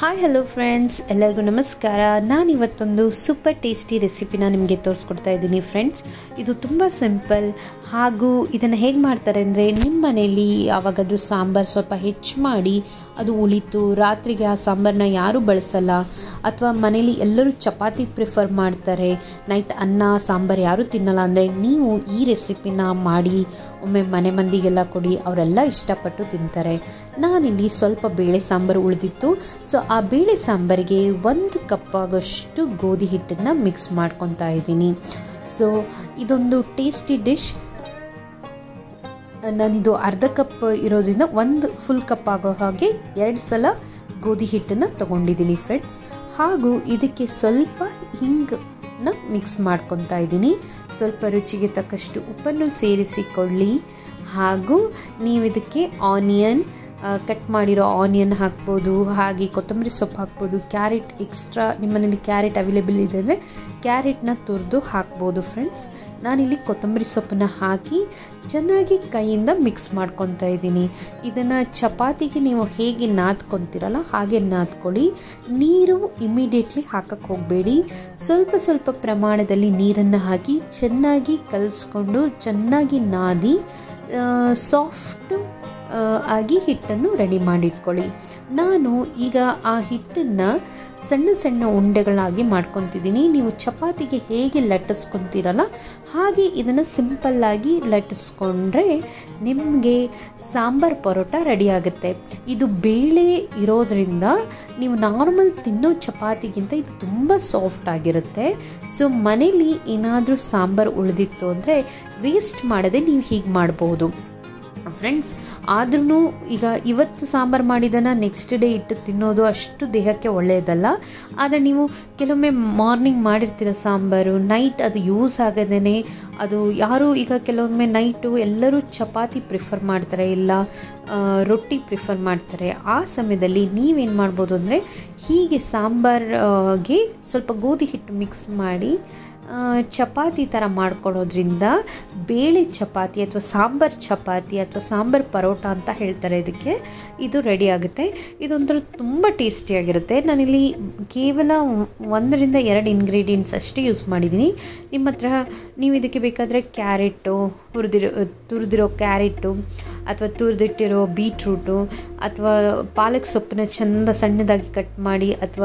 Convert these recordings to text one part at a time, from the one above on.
hi hello friends ಎಲ್ಲರಿಗೂ ನಮಸ್ಕಾರ ನಾನು ಇವತ್ತೊಂದು ಸೂಪರ್ ಟೇಸ್ಟಿ ರೆಸಿಪಿನ ನಿಮಗೆ ತೋರಿಸ್ಕೊಡ್ತಾ ಇದ್ದೀನಿ ಫ್ರೆಂಡ್ಸ್ ಇದು ತುಂಬ ಸಿಂಪಲ್ ಹಾಗೂ ಇದನ್ನು ಹೇಗೆ ಮಾಡ್ತಾರೆ ಅಂದರೆ ನಿಮ್ಮ ಮನೆಯಲ್ಲಿ ಯಾವಾಗಾದರೂ ಸಾಂಬಾರು ಸ್ವಲ್ಪ ಹೆಚ್ಚು ಮಾಡಿ ಅದು ಉಳಿತು ರಾತ್ರಿಗೆ ಆ ಸಾಂಬಾರನ್ನ ಯಾರೂ ಬಳಸಲ್ಲ ಅಥವಾ ಮನೇಲಿ ಎಲ್ಲರೂ ಚಪಾತಿ ಪ್ರಿಫರ್ ಮಾಡ್ತಾರೆ ನೈಟ್ ಅನ್ನ ಸಾಂಬಾರು ಯಾರೂ ತಿನ್ನಲ್ಲ ಅಂದರೆ ನೀವು ಈ ರೆಸಿಪಿನ ಮಾಡಿ ಒಮ್ಮೆ ಮನೆ ಮಂದಿಗೆಲ್ಲ ಕೊಡಿ ಅವರೆಲ್ಲ ಇಷ್ಟಪಟ್ಟು ತಿಂತಾರೆ ನಾನಿಲ್ಲಿ ಸ್ವಲ್ಪ ಬೇಳೆ ಸಾಂಬಾರು ಉಳಿದಿತ್ತು ಸೊ ಆ ಬೇಳೆ ಸಾಂಬಾರಿಗೆ ಒಂದು ಕಪ್ ಆಗೋಷ್ಟು ಗೋಧಿ ಹಿಟ್ಟನ್ನು ಮಿಕ್ಸ್ ಮಾಡ್ಕೊತಾ ಇದ್ದೀನಿ ಸೊ ಇದೊಂದು ಟೇಸ್ಟಿ ಡಿಶ್ ನಾನಿದು ಅರ್ಧ ಕಪ್ ಇರೋದ್ರಿಂದ ಒಂದು ಫುಲ್ ಕಪ್ ಆಗೋ ಹಾಗೆ ಎರಡು ಸಲ ಗೋಧಿ ಹಿಟ್ಟನ್ನು ತೊಗೊಂಡಿದ್ದೀನಿ ಫ್ರೆಂಡ್ಸ್ ಹಾಗೂ ಇದಕ್ಕೆ ಸ್ವಲ್ಪ ಹಿಂಗನ್ನ ಮಿಕ್ಸ್ ಮಾಡ್ಕೊತಾ ಇದ್ದೀನಿ ಸ್ವಲ್ಪ ರುಚಿಗೆ ತಕ್ಕಷ್ಟು ಉಪ್ಪನ್ನು ಸೇರಿಸಿಕೊಳ್ಳಿ ಹಾಗೂ ನೀವು ಇದಕ್ಕೆ ಆನಿಯನ್ ಕಟ್ ಮಾಡಿರೋ ಆನಿಯನ್ ಹಾಕ್ಬೋದು ಹಾಗೆ ಕೊತ್ತಂಬರಿ ಸೊಪ್ಪು ಹಾಕ್ಬೋದು ಕ್ಯಾರೆಟ್ ಎಕ್ಸ್ಟ್ರಾ ನಿಮ್ಮನೇಲಿ ಕ್ಯಾರೆಟ್ ಅವೈಲೇಬಲ್ ಇದೆ ಅಂದರೆ ಕ್ಯಾರೆಟ್ನ ತುರಿದು ಹಾಕ್ಬೋದು ಫ್ರೆಂಡ್ಸ್ ನಾನಿಲ್ಲಿ ಕೊತ್ತಂಬರಿ ಸೊಪ್ಪನ್ನ ಹಾಕಿ ಚೆನ್ನಾಗಿ ಕೈಯಿಂದ ಮಿಕ್ಸ್ ಮಾಡ್ಕೊತಾ ಇದ್ದೀನಿ ಇದನ್ನು ಚಪಾತಿಗೆ ನೀವು ಹೇಗೆ ನಾದ್ಕೊತೀರಲ್ಲ ಹಾಗೆ ನಾದ್ಕೊಳ್ಳಿ ನೀರು ಇಮಿಡಿಯೇಟ್ಲಿ ಹಾಕಕ್ಕೆ ಹೋಗಬೇಡಿ ಸ್ವಲ್ಪ ಸ್ವಲ್ಪ ಪ್ರಮಾಣದಲ್ಲಿ ನೀರನ್ನು ಹಾಕಿ ಚೆನ್ನಾಗಿ ಕಲಿಸ್ಕೊಂಡು ಚೆನ್ನಾಗಿ ನಾದಿ ಸಾಫ್ಟು ಆಗಿ ಹಿಟ್ಟನ್ನು ರೆಡಿ ಮಾಡಿಟ್ಕೊಳ್ಳಿ ನಾನು ಈಗ ಆ ಹಿಟ್ಟನ್ನು ಸಣ್ಣ ಸಣ್ಣ ಉಂಡೆಗಳಾಗಿ ಮಾಡ್ಕೊತಿದ್ದೀನಿ ನೀವು ಚಪಾತಿಗೆ ಹೇಗೆ ಲಟ್ಟಿಸ್ಕೊತೀರಲ್ಲ ಹಾಗೆ ಇದನ್ನು ಸಿಂಪಲ್ಲಾಗಿ ಲಟ್ಟಿಸ್ಕೊಂಡ್ರೆ ನಿಮಗೆ ಸಾಂಬಾರು ಪರೋಟ ರೆಡಿ ಆಗುತ್ತೆ ಇದು ಬೇಳೆ ಇರೋದ್ರಿಂದ ನೀವು ನಾರ್ಮಲ್ ತಿನ್ನೋ ಚಪಾತಿಗಿಂತ ಇದು ತುಂಬ ಸಾಫ್ಟ್ ಆಗಿರುತ್ತೆ ಸೊ ಮನೇಲಿ ಏನಾದರೂ ಸಾಂಬಾರು ಉಳಿದಿತ್ತು ಅಂದರೆ ವೇಸ್ಟ್ ಮಾಡದೆ ನೀವು ಹೀಗೆ ಮಾಡ್ಬೋದು ಫ್ರೆಂಡ್ಸ್ ಆದ್ರೂ ಈಗ ಇವತ್ತು ಸಾಂಬಾರು ಮಾಡಿದ್ದನ್ನು ನೆಕ್ಸ್ಟ್ ಡೇ ಇಟ್ಟು ತಿನ್ನೋದು ಅಷ್ಟು ದೇಹಕ್ಕೆ ಒಳ್ಳೆಯದಲ್ಲ ಆದರೆ ನೀವು ಕೆಲವೊಮ್ಮೆ ಮಾರ್ನಿಂಗ್ ಮಾಡಿರ್ತೀರ ಸಾಂಬಾರು ನೈಟ್ ಅದು ಯೂಸ್ ಆಗದೇ ಅದು ಯಾರು ಈಗ ಕೆಲವೊಮ್ಮೆ ನೈಟು ಎಲ್ಲರೂ ಚಪಾತಿ ಪ್ರಿಫರ್ ಮಾಡ್ತಾರೆ ಇಲ್ಲ ರೊಟ್ಟಿ ಪ್ರಿಫರ್ ಮಾಡ್ತಾರೆ ಆ ಸಮಯದಲ್ಲಿ ನೀವೇನು ಮಾಡ್ಬೋದು ಅಂದರೆ ಹೀಗೆ ಸಾಂಬಾರ್ಗೆ ಸ್ವಲ್ಪ ಗೋಧಿ ಹಿಟ್ಟು ಮಿಕ್ಸ್ ಮಾಡಿ ಚಪಾತಿ ಥರ ಮಾಡ್ಕೊಳೋದ್ರಿಂದ ಬೇಳೆ ಚಪಾತಿ ಅಥವಾ ಸಾಂಬಾರು ಚಪಾತಿ ಅಥವಾ ಸಾಂಬಾರು ಪರೋಟ ಅಂತ ಹೇಳ್ತಾರೆ ಇದಕ್ಕೆ ಇದು ರೆಡಿ ಆಗುತ್ತೆ ಇದೊಂಥರ ತುಂಬ ಟೇಸ್ಟಿಯಾಗಿರುತ್ತೆ ನಾನಿಲ್ಲಿ ಕೇವಲ ಒಂದರಿಂದ ಎರಡು ಇಂಗ್ರೀಡಿಯೆಂಟ್ಸ್ ಅಷ್ಟೇ ಯೂಸ್ ಮಾಡಿದ್ದೀನಿ ನಿಮ್ಮ ಹತ್ರ ನೀವು ಇದಕ್ಕೆ ಬೇಕಾದರೆ ಕ್ಯಾರೆಟು ಹುರಿದಿರೋ ತುರಿದಿರೋ ಕ್ಯಾರೆಟು ಅಥವಾ ತುರಿದಿಟ್ಟಿರೋ ಬೀಟ್ರೂಟು ಅಥವಾ ಪಾಲಕ್ ಸೊಪ್ಪನ್ನ ಚೆಂದ ಸಣ್ಣದಾಗಿ ಕಟ್ ಮಾಡಿ ಅಥವಾ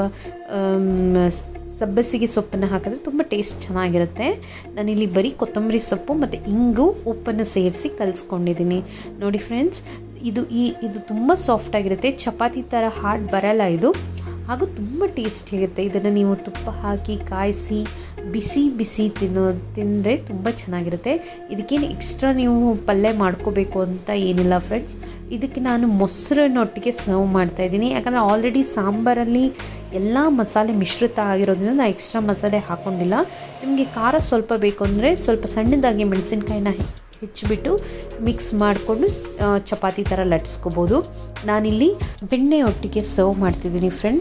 ಸಬ್ಬಸಿಗೆ ಸೊಪ್ಪನ್ನು ಹಾಕಿದ್ರೆ ತುಂಬ ಟೇಸ್ಟ್ ಚೆನ್ನಾಗಿರುತ್ತೆ ನಾನಿಲ್ಲಿ ಬರೀ ಕೊತ್ತಂಬರಿ ಸೊಪ್ಪು ಮತ್ತು ಇಂಗು ಉಪ್ಪನ್ನು ಸೇರಿಸಿ ಕಲಿಸ್ಕೊಂಡಿದ್ದೀನಿ ನೋಡಿ ಫ್ರೆಂಡ್ಸ್ ಇದು ಈ ಇದು ತುಂಬ ಸಾಫ್ಟಾಗಿರುತ್ತೆ ಚಪಾತಿ ಥರ ಹಾರ್ಡ್ ಬರಲ್ಲ ಇದು ಹಾಗೂ ತುಂಬ ಟೇಸ್ಟಿಯಾಗುತ್ತೆ ಇದನ್ನು ನೀವು ತುಪ್ಪ ಹಾಕಿ ಕಾಯಿಸಿ ಬಿಸಿ ಬಿಸಿ ತಿನ್ನೋ ತಿಂದರೆ ತುಂಬ ಚೆನ್ನಾಗಿರುತ್ತೆ ಇದಕ್ಕೇನು ಎಕ್ಸ್ಟ್ರಾ ನೀವು ಪಲ್ಯ ಮಾಡ್ಕೋಬೇಕು ಅಂತ ಏನಿಲ್ಲ ಫ್ರೆಂಡ್ಸ್ ಇದಕ್ಕೆ ನಾನು ಮೊಸರಿನೊಟ್ಟಿಗೆ ಸರ್ವ್ ಮಾಡ್ತಾಯಿದ್ದೀನಿ ಯಾಕಂದರೆ ಆಲ್ರೆಡಿ ಸಾಂಬಾರಲ್ಲಿ ಎಲ್ಲ ಮಸಾಲೆ ಮಿಶ್ರಿತ ಆಗಿರೋದ್ರಿಂದ ನಾನು ಎಕ್ಸ್ಟ್ರಾ ಮಸಾಲೆ ಹಾಕ್ಕೊಂಡಿಲ್ಲ ನಿಮಗೆ ಖಾರ ಸ್ವಲ್ಪ ಬೇಕು ಅಂದರೆ ಸ್ವಲ್ಪ ಸಣ್ಣದಾಗಿ ಮೆಣಸಿನ್ಕಾಯಿನ ಹೆಚ್ಚಿಬಿಟ್ಟು ಮಿಕ್ಸ್ ಮಾಡಿಕೊಂಡು ಚಪಾತಿ ಥರ ಲಟ್ಸ್ಕೋಬೋದು ನಾನಿಲ್ಲಿ ಬೆಣ್ಣೆ ಒಟ್ಟಿಗೆ ಸರ್ವ್ ಮಾಡ್ತಿದ್ದೀನಿ ಫ್ರೆಂಡ್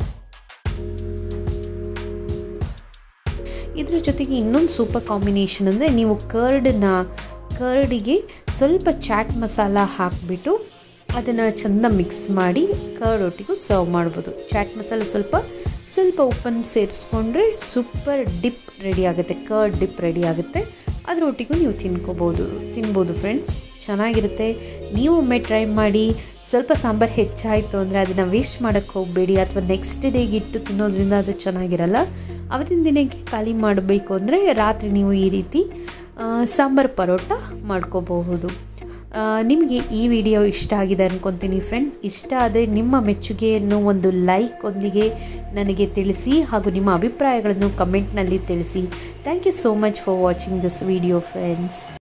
ಇದ್ರ ಜೊತೆಗೆ ಇನ್ನೊಂದು ಸೂಪರ್ ಕಾಂಬಿನೇಷನ್ ಅಂದರೆ ನೀವು ಕರ್ಡನ್ನ ಕರ್ಡಿಗೆ ಸ್ವಲ್ಪ ಚಾಟ್ ಮಸಾಲ ಹಾಕಿಬಿಟ್ಟು ಅದನ್ನು ಚೆಂದ ಮಿಕ್ಸ್ ಮಾಡಿ ಕರ್ಡ್ ಒಟ್ಟಿಗೂ ಸರ್ವ್ ಮಾಡ್ಬೋದು ಚಾಟ್ ಮಸಾಲ ಸ್ವಲ್ಪ ಸ್ವಲ್ಪ ಉಪ್ಪನ್ನು ಸೇರಿಸ್ಕೊಂಡ್ರೆ ಸೂಪರ್ ಡಿಪ್ ರೆಡಿ ಆಗುತ್ತೆ ಕರ್ಡ್ ಡಿಪ್ ರೆಡಿ ಆಗುತ್ತೆ ಅದರೊಟ್ಟಿಗೂ ನೀವು ತಿನ್ಕೋಬೋದು ತಿನ್ಬೋದು ಫ್ರೆಂಡ್ಸ್ ಚೆನ್ನಾಗಿರುತ್ತೆ ನೀವು ಒಮ್ಮೆ ಟ್ರೈ ಮಾಡಿ ಸ್ವಲ್ಪ ಸಾಂಬಾರು ಹೆಚ್ಚಾಯಿತು ಅಂದರೆ ಅದನ್ನು ವೇಸ್ಟ್ ಮಾಡೋಕ್ಕೆ ಹೋಗಬೇಡಿ ಅಥವಾ ನೆಕ್ಸ್ಟ್ ಡೇಗೆ ಇಟ್ಟು ತಿನ್ನೋದ್ರಿಂದ ಅದು ಚೆನ್ನಾಗಿರಲ್ಲ ಅವತ್ತಿನ ದಿನಕ್ಕೆ ಖಾಲಿ ಮಾಡಬೇಕು ಅಂದರೆ ರಾತ್ರಿ ನೀವು ಈ ರೀತಿ ಸಾಂಬಾರು ಪರೋಟ ಮಾಡ್ಕೋಬಹುದು ನಿಮಗೆ ಈ ವಿಡಿಯೋ ಇಷ್ಟ ಆಗಿದೆ ಅಂದ್ಕೊತೀನಿ ಫ್ರೆಂಡ್ಸ್ ಇಷ್ಟ ಆದರೆ ನಿಮ್ಮ ಮೆಚ್ಚುಗೆಯನ್ನು ಒಂದು ಲೈಕ್ ಒಂದಿಗೆ ನನಗೆ ತಿಳಿಸಿ ಹಾಗೂ ನಿಮ್ಮ ಅಭಿಪ್ರಾಯಗಳನ್ನು ಕಮೆಂಟ್ನಲ್ಲಿ ತಿಳಿಸಿ thank you so much for watching this video friends